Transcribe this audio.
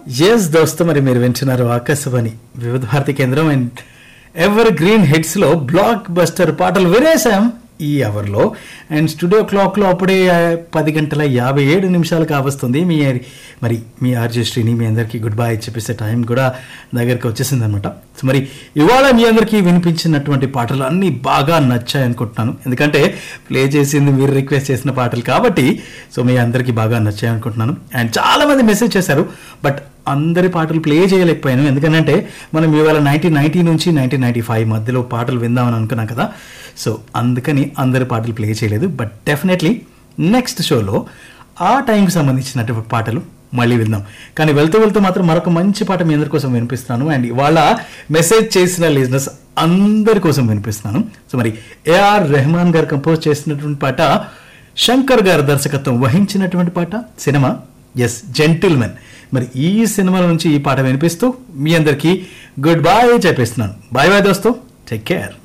yes దోస్తు మరి మీరు వింటున్నారు ఆకాశవాణి వివిధ భారతి కేంద్రం అండ్ ఎవర్ గ్రీన్ హిట్స్ లో బ్లాక్ బస్టర్ పాటలు వినేసాం ఈ అవర్లో అండ్ స్టూడియో క్లాక్లో అప్పుడే ఆ, పది గంటల యాభై ఏడు నిమిషాలు కావస్తుంది మీ మరి మీ ఆర్జే శ్రీని మీ అందరికీ గుడ్ బై చెప్పేసే టైం కూడా దగ్గరికి వచ్చేసింది అనమాట సో మరి ఇవాళ మీ అందరికీ వినిపించినటువంటి పాటలు అన్నీ బాగా నచ్చాయి అనుకుంటున్నాను ఎందుకంటే ప్లే చేసింది మీరు రిక్వెస్ట్ చేసిన పాటలు కాబట్టి సో మీ అందరికీ బాగా నచ్చాయి అనుకుంటున్నాను అండ్ చాలా మంది మెసేజ్ చేశారు బట్ అందరి పాటలు ప్లే చేయలేకపోయాను ఎందుకంటే మనం ఇవాళ నైన్టీన్ నైన్టీ నుంచి నైన్టీన్ నైన్టీ ఫైవ్ మధ్యలో పాటలు విందామని అనుకున్నాం కదా సో అందుకని అందరి పాటలు ప్లే చేయలేదు బట్ డెఫినెట్లీ నెక్స్ట్ షోలో ఆ టైంకి సంబంధించినటువంటి పాటలు మళ్ళీ విందాం కానీ వెళ్తూ వెళ్తూ మాత్రం మరొక మంచి పాట మీ అందరి కోసం వినిపిస్తున్నాను అండ్ ఇవాళ మెసేజ్ చేసిన లిజినెస్ అందరి కోసం వినిపిస్తున్నాను సో మరి ఏఆర్ రెహమాన్ గారు కంపోజ్ చేసినటువంటి పాట శంకర్ గారు దర్శకత్వం వహించినటువంటి పాట సినిమా ఎస్ జెంటిల్మెన్ మరి ఈ సినిమాల నుంచి ఈ పాట వినిపిస్తూ మీ అందరికీ గుడ్ బాయ్ చెప్పేస్తున్నాను బాయ్ బాయ్ దోస్తు టేక్ కేర్